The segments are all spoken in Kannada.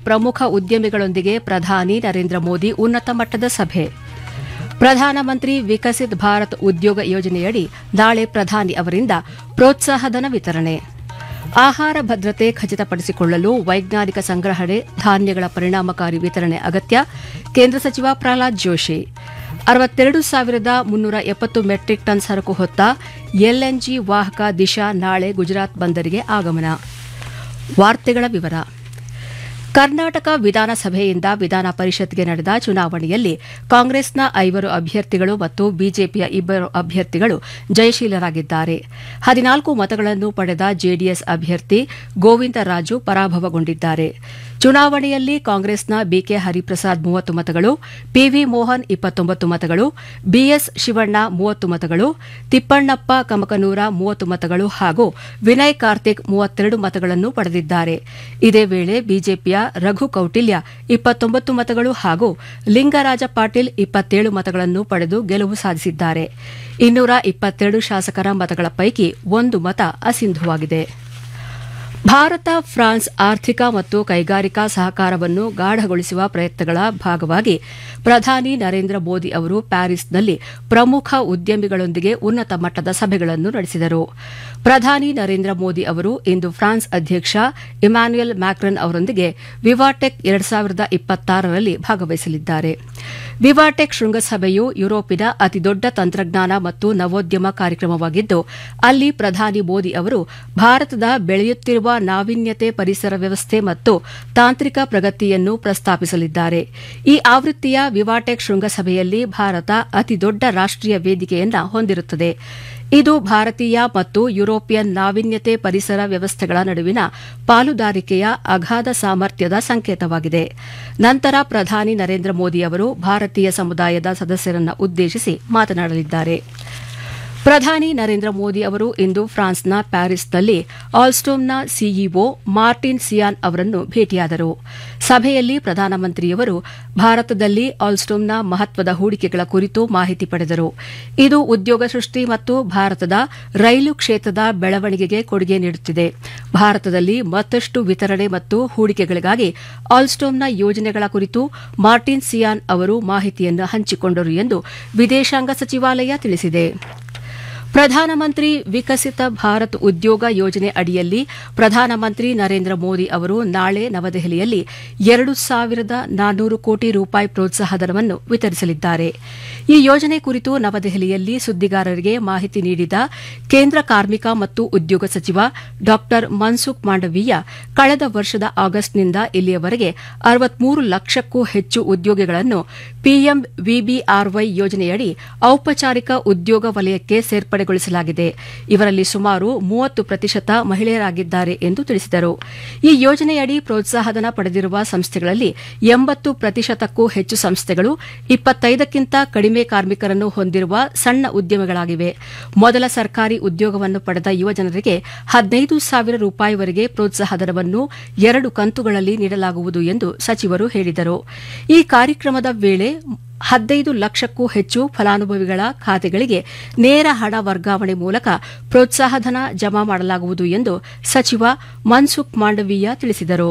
ಪ್ರಮುಖ ಉದ್ಯಮಿಗಳೊಂದಿಗೆ ಪ್ರಧಾನಿ ನರೇಂದ್ರ ಮೋದಿ ಉನ್ನತ ಮಟ್ಟದ ಸಭೆ ಪ್ರಧಾನಮಂತ್ರಿ ವಿಕಸಿತ್ ಭಾರತ್ ಉದ್ಯೋಗ ಯೋಜನೆಯಡಿ ನಾಳೆ ಪ್ರಧಾನಿ ಅವರಿಂದ ಪ್ರೋತ್ಸಾಹಧನ ವಿತರಣೆ ಆಹಾರ ಭದ್ರತೆ ಖಚಿತಪಡಿಸಿಕೊಳ್ಳಲು ವೈಜ್ಞಾನಿಕ ಸಂಗ್ರಹಣೆ ಧಾನ್ಯಗಳ ಪರಿಣಾಮಕಾರಿ ವಿತರಣೆ ಅಗತ್ಯ ಕೇಂದ್ರ ಸಚಿವ ಪ್ರಹ್ಲಾದ್ ಜೋಶಿ ಅರವತ್ತೆರಡು ಸಾವಿರದ ಮುನ್ನೂರ ಎಪ್ಪತ್ತು ಮೆಟ್ರಿಕ್ ಟನ್ ಸರಕು ಹೊತ್ತ ಎಲ್ಎನ್ಜಿ ವಾಹಕ ದಿಶಾ ನಾಳೆ ಗುಜರಾತ್ ಬಂದರಿಗೆ ಆಗಮನ ವಾರ್ತೆಗಳ ವಿವರ ಕರ್ನಾಟಕ ವಿಧಾನಸಭೆಯಿಂದ ವಿಧಾನ ಪರಿಷತ್ಗೆ ನಡೆದ ಚುನಾವಣೆಯಲ್ಲಿ ಕಾಂಗ್ರೆಸ್ನ ಐವರು ಅಭ್ಯರ್ಥಿಗಳು ಮತ್ತು ಬಿಜೆಪಿಯ ಇಬ್ಬರು ಅಭ್ಯರ್ಥಿಗಳು ಜಯಶೀಲರಾಗಿದ್ದಾರೆ ಹದಿನಾಲ್ಕು ಮತಗಳನ್ನು ಪಡೆದ ಜೆಡಿಎಸ್ ಅಭ್ಯರ್ಥಿ ಗೋವಿಂದರಾಜು ಪರಾಭವಗೊಂಡಿದ್ದಾರೆ ಚುನಾವಣೆಯಲ್ಲಿ ಕಾಂಗ್ರೆಸ್ನ ಬಿಕೆ ಹರಿಪ್ರಸಾದ್ ಮೂವತ್ತು ಮತಗಳು ಪಿವಿ ಮೋಹನ್ ಇಪ್ಪತ್ತೊಂಬತ್ತು ಮತಗಳು ಬಿಎಸ್ ಶಿವಣ್ಣ ಮೂವತ್ತು ಮತಗಳು ತಿಪ್ಪಣ್ಣಪ್ಪ ಕಮಕನೂರ ಮೂವತ್ತು ಮತಗಳು ಹಾಗೂ ವಿನಯ್ ಕಾರ್ತಿಕ್ ಮೂವತ್ತೆರಡು ಮತಗಳನ್ನು ಪಡೆದಿದ್ದಾರೆ ಇದೇ ವೇಳೆ ಬಿಜೆಪಿಯ ರಘು ಕೌಟಿಲ್ಯ ಇಪ್ಪತ್ತೊಂಬತ್ತು ಮತಗಳು ಹಾಗೂ ಲಿಂಗರಾಜ ಪಾಟೀಲ್ ಇಪ್ಪತ್ತೇಳು ಮತಗಳನ್ನು ಪಡೆದು ಗೆಲುವು ಸಾಧಿಸಿದ್ದಾರೆ ಇನ್ನೂರ ಇಪ್ಪತ್ತೆರಡು ಶಾಸಕರ ಮತಗಳ ಪೈಕಿ ಒಂದು ಮತ ಅಸಿಂಧುವಾಗಿದೆ ಭಾರತ ಫ್ರಾನ್ಸ್ ಆರ್ಥಿಕ ಮತ್ತು ಕೈಗಾರಿಕಾ ಸಹಕಾರವನ್ನು ಗಾಢಗೊಳಿಸುವ ಪ್ರಯತ್ನಗಳ ಭಾಗವಾಗಿ ಪ್ರಧಾನಿ ನರೇಂದ್ರ ಮೋದಿ ಅವರು ಪ್ಯಾರಿಸ್ನಲ್ಲಿ ಪ್ರಮುಖ ಉದ್ಯಮಿಗಳೊಂದಿಗೆ ಉನ್ನತ ಮಟ್ಟದ ಸಭೆಗಳನ್ನು ನಡೆಸಿದರು ಪ್ರಧಾನಿ ನರೇಂದ್ರ ಮೋದಿ ಅವರು ಇಂದು ಫ್ರಾನ್ಸ್ ಅಧ್ಯಕ್ಷ ಇಮ್ಯಾನ್ಯುಯಲ್ ಮ್ಯಾಕ್ರನ್ ಅವರೊಂದಿಗೆ ವಿವಾಟೆಕ್ ಎರಡು ಸಾವಿರದ ಇಪ್ಪತ್ತಾರರಲ್ಲಿ ಭಾಗವಹಿಸಲಿದ್ದಾರೆ ವಿವಾಟೆಕ್ ಶೃಂಗಸಭೆಯು ಯುರೋಪಿನ ಅತಿದೊಡ್ಡ ತಂತ್ರಜ್ಞಾನ ಮತ್ತು ನವೋದ್ಯಮ ಕಾರ್ಯಕ್ರಮವಾಗಿದ್ದು ಅಲ್ಲಿ ಪ್ರಧಾನಿ ಮೋದಿ ಅವರು ಭಾರತದ ಬೆಳೆಯುತ್ತಿರುವ ನಾವೀನ್ಯತೆ ಪರಿಸರ ವ್ಯವಸ್ಥೆ ಮತ್ತು ತಾಂತ್ರಿಕ ಪ್ರಗತಿಯನ್ನು ಪ್ರಸ್ತಾಪಿಸಲಿದ್ದಾರೆ ಈ ಆವೃತ್ತಿಯ ವಿವಾಟೆಕ್ ಶೃಂಗಸಭೆಯಲ್ಲಿ ಭಾರತ ಅತಿದೊಡ್ಡ ರಾಷ್ಟೀಯ ವೇದಿಕೆಯನ್ನ ಹೊಂದಿರುತ್ತದೆ ಇದು ಭಾರತೀಯ ಮತ್ತು ಯುರೋಪಿಯನ್ ನಾವೀನ್ಯತೆ ಪರಿಸರ ವ್ಯವಸ್ಥೆಗಳ ನಡುವಿನ ಪಾಲುದಾರಿಕೆಯ ಅಗಾಧ ಸಾಮರ್ಥ್ಯದ ಸಂಕೇತವಾಗಿದೆ ನಂತರ ಪ್ರಧಾನಿ ನರೇಂದ್ರ ಮೋದಿ ಅವರು ಭಾರತೀಯ ಸಮುದಾಯದ ಸದಸ್ಯರನ್ನು ಉದ್ದೇಶಿಸಿ ಮಾತನಾಡಲಿದ್ದಾರೆ ಪ್ರಧಾನಿ ನರೇಂದ್ರ ಮೋದಿ ಅವರು ಇಂದು ಫ್ರಾನ್ಸ್ನ ಪ್ಯಾರಿಸ್ನಲ್ಲಿ ಆಲ್ಸ್ಟೋಮ್ನ ಸಿಇಒ ಮಾರ್ಟಿನ್ ಸಿಯಾನ್ ಅವರನ್ನು ಭೇಟಿಯಾದರು ಸಭೆಯಲ್ಲಿ ಪ್ರಧಾನಮಂತ್ರಿಯವರು ಭಾರತದಲ್ಲಿ ಆಲ್ಸ್ಟೋಮ್ನ ಮಹತ್ವದ ಹೂಡಿಕೆಗಳ ಕುರಿತು ಮಾಹಿತಿ ಪಡೆದರು ಇದು ಉದ್ಯೋಗ ಸೃಷ್ಟಿ ಮತ್ತು ಭಾರತದ ರೈಲು ಕ್ಷೇತ್ರದ ಬೆಳವಣಿಗೆಗೆ ಕೊಡುಗೆ ನೀಡುತ್ತಿದೆ ಭಾರತದಲ್ಲಿ ಮತ್ತಷ್ಟು ವಿತರಣೆ ಮತ್ತು ಹೂಡಿಕೆಗಳಿಗಾಗಿ ಆಲ್ಸ್ಟೋಮ್ನ ಯೋಜನೆಗಳ ಕುರಿತು ಮಾರ್ಟಿನ್ ಸಿಯಾನ್ ಅವರು ಮಾಹಿತಿಯನ್ನು ಹಂಚಿಕೊಂಡರು ಎಂದು ವಿದೇಶಾಂಗ ಸಚಿವಾಲಯ ತಿಳಿಸಿದೆ ಪ್ರಧಾನಮಂತ್ರಿ ವಿಕಸಿತ ಭಾರತ್ ಉದ್ಯೋಗ ಯೋಜನೆ ಅಡಿಯಲ್ಲಿ ಪ್ರಧಾನಮಂತ್ರಿ ನರೇಂದ್ರ ಮೋದಿ ಅವರು ನಾಳೆ ನವದೆಹಲಿಯಲ್ಲಿ ಎರಡು ಸಾವಿರದ ನಾನ್ನೂರು ಕೋಟಿ ರೂಪಾಯಿ ಪ್ರೋತ್ಸಾಹಧನವನ್ನು ವಿತರಿಸಲಿದ್ದಾರೆ ಈ ಯೋಜನೆ ಕುರಿತು ನವದೆಹಲಿಯಲ್ಲಿ ಸುದ್ದಿಗಾರರಿಗೆ ಮಾಹಿತಿ ನೀಡಿದ ಕೇಂದ್ರ ಕಾರ್ಮಿಕ ಮತ್ತು ಉದ್ಯೋಗ ಸಚಿವ ಡಾ ಮನ್ಸುಖ್ ಮಾಂಡವೀಯ ಕಳೆದ ವರ್ಷದ ಆಗಸ್ಟ್ನಿಂದ ಇಲ್ಲಿಯವರೆಗೆ ಅರವತ್ಮೂರು ಲಕ್ಷಕ್ಕೂ ಹೆಚ್ಚು ಉದ್ಯೋಗಿಗಳನ್ನು ಪಿಎಂ ವಿಬಿಆರ್ವೈ ಯೋಜನೆಯಡಿ ಔಪಚಾರಿಕ ಉದ್ಯೋಗ ವಲಯಕ್ಕೆ ಸೇರ್ಪಡೆಗೊಳಿಸಲಾಗಿದೆ ಇವರಲ್ಲಿ ಸುಮಾರು ಮೂವತ್ತು ಪ್ರತಿಶತ ಮಹಿಳೆಯರಾಗಿದ್ದಾರೆ ಎಂದು ತಿಳಿಸಿದರು ಈ ಯೋಜನೆಯಡಿ ಪ್ರೋತ್ಸಾಹಧನ ಪಡೆದಿರುವ ಸಂಸ್ಥೆಗಳಲ್ಲಿ ಎಂಬತ್ತು ಪ್ರತಿಶತಕ್ಕೂ ಹೆಚ್ಚು ಸಂಸ್ಥೆಗಳು ಇಪ್ಪತ್ತೈದಕ್ಕಿಂತ ಕಡಿಮೆ ಕಾರ್ಮಿಕರನ್ನು ಹೊಂದಿರುವ ಸಣ್ಣ ಉದ್ಯಮಗಳಾಗಿವೆ ಮೊದಲ ಸರ್ಕಾರಿ ಉದ್ಯೋಗವನ್ನು ಪಡೆದ ಯುವಜನರಿಗೆ ಹದಿನೈದು ಸಾವಿರ ರೂಪಾಯಿವರೆಗೆ ಪ್ರೋತ್ಸಾಹಧನವನ್ನು ಎರಡು ಕಂತುಗಳಲ್ಲಿ ನೀಡಲಾಗುವುದು ಎಂದು ಸಚಿವರು ಹೇಳಿದರು ಈ ಕಾರ್ಯಕ್ರಮದ ವೇಳೆ ಹದಿನೈದು ಲಕ್ಷಕ್ಕೂ ಹೆಚ್ಚು ಫಲಾನುಭವಿಗಳ ಖಾತೆಗಳಿಗೆ ನೇರ ಹಣ ವರ್ಗಾವಣೆ ಮೂಲಕ ಪ್ರೋತ್ಸಾಹಧನ ಜಮಾ ಮಾಡಲಾಗುವುದು ಎಂದು ಸಚಿವ ಮನ್ಸುಖ್ ಮಾಂಡವೀಯ ತಿಳಿಸಿದರು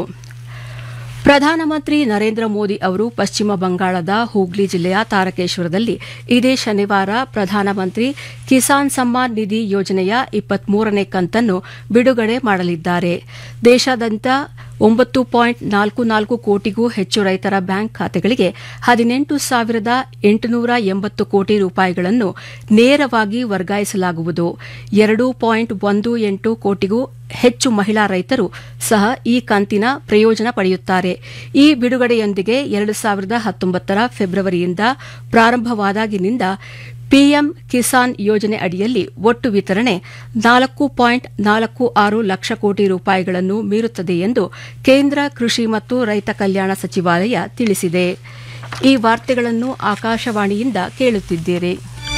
ಪ್ರಧಾನಮಂತ್ರಿ ನರೇಂದ್ರ ಮೋದಿ ಅವರು ಪಶ್ಚಿಮ ಬಂಗಾಳದ ಹೂಗ್ಲಿ ಜಿಲ್ಲೆಯ ತಾರಕೇಶ್ವರದಲ್ಲಿ ಇದೇ ಶನಿವಾರ ಪ್ರಧಾನಮಂತ್ರಿ ಕಿಸಾನ್ ಸಮ್ಮಾನ್ ನಿಧಿ ಯೋಜನೆಯ ಇಪ್ಪತ್ಮೂರನೇ ಕಂತನ್ನು ಬಿಡುಗಡೆ ಮಾಡಲಿದ್ದಾರೆ ದೇಶಾದ್ಯಂತ ಒಂಬತ್ತು ಪಾಯಿಂಟ್ ನಾಲ್ಕು ನಾಲ್ಕು ಕೋಟಿಗೂ ಹೆಚ್ಚು ರೈತರ ಬ್ಯಾಂಕ್ ಖಾತೆಗಳಿಗೆ ಹದಿನೆಂಟು ಸಾವಿರದ ಎಂಟುನೂರ ಎಂಬತ್ತು ಕೋಟಿ ರೂಪಾಯಿಗಳನ್ನು ನೇರವಾಗಿ ವರ್ಗಾಯಿಸಲಾಗುವುದು ಎರಡು ಪಾಯಿಂಟ್ ಒಂದು ಎಂಟು ಕೋಟಿಗೂ ಹೆಚ್ಚು ಮಹಿಳಾ ರೈತರು ಸಹ ಈ ಕಂತಿನ ಪ್ರಯೋಜನ ಪಡೆಯುತ್ತಾರೆ ಈ ಬಿಡುಗಡೆಯೊಂದಿಗೆ ಎರಡು ಸಾವಿರದ ಹತ್ತೊಂಬತ್ತರ ಫೆಬ್ರವರಿಯಿಂದ ಪ್ರಾರಂಭವಾದಾಗಿನಿಂದ ಪಿಎಂ ಕಿಸಾನ್ ಯೋಜನೆ ಅಡಿಯಲ್ಲಿ ಒಟ್ಟು ವಿತರಣೆ ನಾಲ್ಕು ಪಾಯಿಂಟ್ ನಾಲ್ಕು ಆರು ಲಕ್ಷ ಕೋಟಿ ರೂಪಾಯಿಗಳನ್ನು ಮೀರುತ್ತದೆ ಎಂದು ಕೇಂದ್ರ ಕೃಷಿ ಮತ್ತು ರೈತ ಕಲ್ಯಾಣ ಸಚಿವಾಲಯ ತಿಳಿಸಿದೆ ಈ ವಾರ್ತೆಗಳನ್ನು ಆಕಾಶವಾಣಿಯಿಂದ ಕೇಳುತ್ತಿದ್ದೀರಿ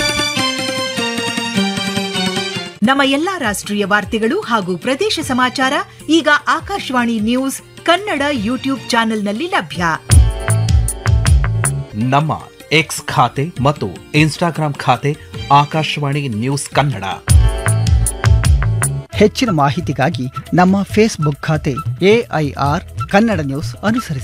ನಮ್ಮ ಎಲ್ಲಾ ರಾಷ್ಟ್ರೀಯ ವಾರ್ತೆಗಳು ಹಾಗೂ ಪ್ರದೇಶ ಸಮಾಚಾರ ಈಗ ಆಕಾಶವಾಣಿ ನ್ಯೂಸ್ ಕನ್ನಡ ಯೂಟ್ಯೂಬ್ ಚಾನೆಲ್ನಲ್ಲಿ ಲಭ್ಯ ನಮ್ಮ ಎಕ್ಸ್ ಖಾತೆ ಮತ್ತು ಇನ್ಸ್ಟಾಗ್ರಾಂ ಖಾತೆ ಆಕಾಶವಾಣಿ ನ್ಯೂಸ್ ಕನ್ನಡ ಹೆಚ್ಚಿನ ಮಾಹಿತಿಗಾಗಿ ನಮ್ಮ ಫೇಸ್ಬುಕ್ ಖಾತೆ ಎಐಆರ್ ಕನ್ನಡ ನ್ಯೂಸ್ ಅನುಸರಿಸಿ